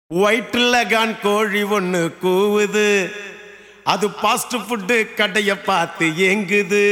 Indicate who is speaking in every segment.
Speaker 1: ஒயிட்ல கான் கோழி ஒண்ணு கூவுது அது பாஸ்ட் ஃபுட்டு கடைய பார்த்து ஏங்குது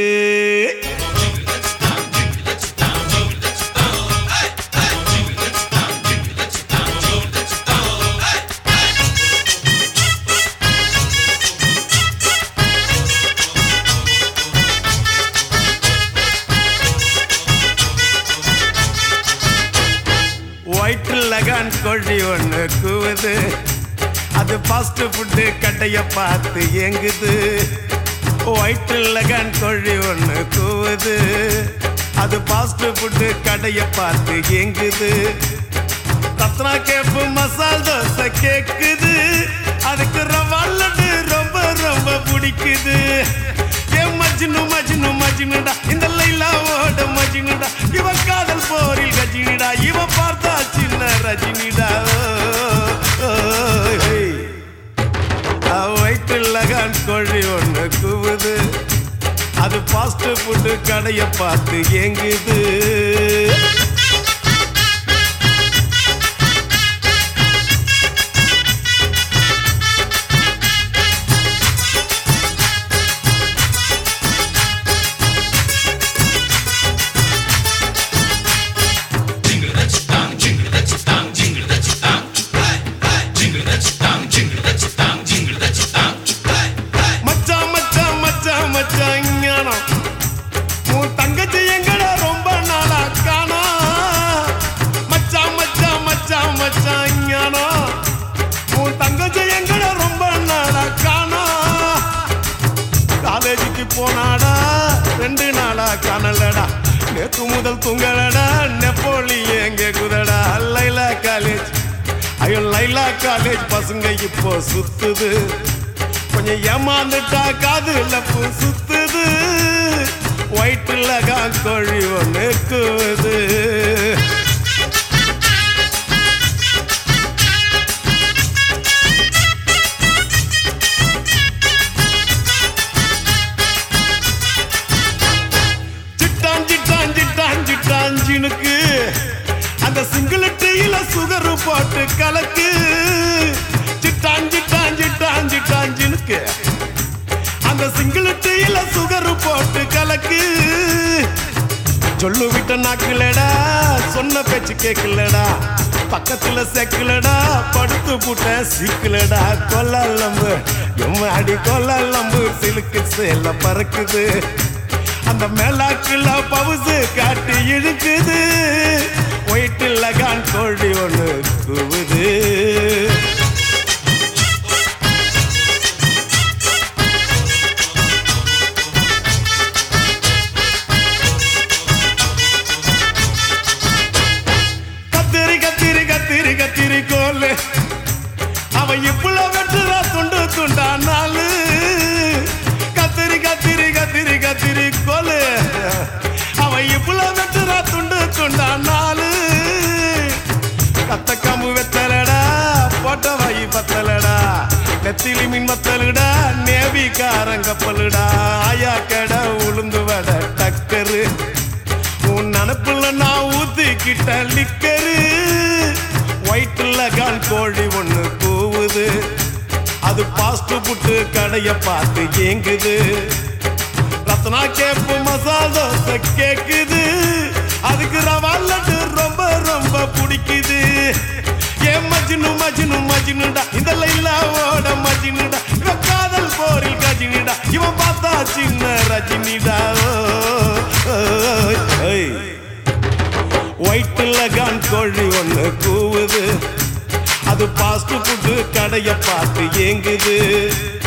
Speaker 1: ஒயிட்ல கான் கோழி ஒண்ணு கூவுது அது ஃபாஸ்ட் ஃபுட்டு கடைய பார்த்து ஏங்குது ஒயிட்ல கான் கோழி ஒண்ணு கூவுது அது ஃபாஸ்ட் ஃபுட்டு கடைய பார்த்து ஏங்குது ரத்னா கேப்பு மசால் தோசை கேக்குது அதுக்கு ரவா லட்டு ரொம்ப ரொம்ப பிடிக்குது ஏ மஜ்னு மஜ்னு மஜ்னுடா இந்த லைலாவோட மஜ்னுடா இவ காதல் போரில் கஜினிடா இவ பார்த்தா சின்ன ரஜினிடா வயிற்றுல கான் கோழி ஒண்ணு கூவுது அது ஃபாஸ்ட் ஃபுட்டு கடைய பார்த்து ஏங்குது மச்சான் மச்சான் மச்சான் மச்சான் ஞானம் உன் தங்கச்சி எங்கட ரொம்ப நாளா காணா மச்சான் மச்சான் மச்சான் மச்சான் ஞானம் உன் தங்கச்சி எங்கட ரொம்ப நாளா காணா காலேஜுக்கு போனாடா ரெண்டு நாளா காணலடா நேத்து முதல் தூங்கலடா நெப்போலி எங்க குதடா லைலா காலேஜ் ஐயோ லைலா காலேஜ் பசங்க இப்போ சுத்துது கொஞ்சம் ஏமாந்துட்டா காதுல பூ சுத்துது ஒயிட்டுல கோழி ஒண்ணு கூவுது சிட்டான் சிட்டான் சிட்டான் சிட்டான் ஜினுக்கு அந்த சிங்கிள் டீல சுகர் போட்டு கலக்கு சிட்டான் சிட்டான் சிட்டான் சிட்டான் ஜினுக்கு அந்த சிங்கிள் டீல சுகர் போட்டு கலக்கு சொல்லு விட்ட நாக்குலடா சொன்ன பேச்சு கேட்கலடா பக்கத்துல செக்கலடா படுத்து புட்ட சீக்கலடா கொல்லம்பு எம்மாடி கொல்லம்பு சிலுக்கு சேல பறக்குது அந்த மேலாக்குல பவுசு காட்டி இழுக்குது ஒயிட்டில் கான் கோழி ஒண்ணு கூவுது கத்திரி கத்திரி கத்திரி கத்திரி கோலு அவன் இப்புல வெட்டுறா துண்டு துண்டா நாலு கத்திரி கத்திரி கத்திரி கத்திரி கோலு அவன் இப்புல வெட்டுறா துண்டு துண்டா நாலு கத்த கம்பு வெத்தலடா போட்ட வாயி பத்தலடா நெத்திலி மீன் மத்தலுடா நேவி காரங்கப்பலுடா ஆயா கடை உளுந்து வட டக்கரு உன் நினப்புல நான் ஊத்திக்கிட்ட லிக்கரு ஒயிட்ல கான் கோழி ஒண்ணு கூவுது அது பாஸ்ட் புட்டு கடைய பார்த்து ஏங்குது ரத்னா கேப்பு மசால் தோசை கேக்குது அதுக்கு ரவா லட்டு ரொம்ப ரொம்ப பிடிக்குது ஏ மஜ்னு மஜ்னு மஜ்னுடா இந்த லைலாவோட மஜ்னுடா இவன் காதல் போரில் கஜினிடா இவன் பார்த்தா சின்ன ரஜினிடா ஒயிட்ல கான் கோழி ஒண்ணு கூவுது அது பாஸ்ட் ஃபுட்டு கடைய பார்த்து ஏங்குது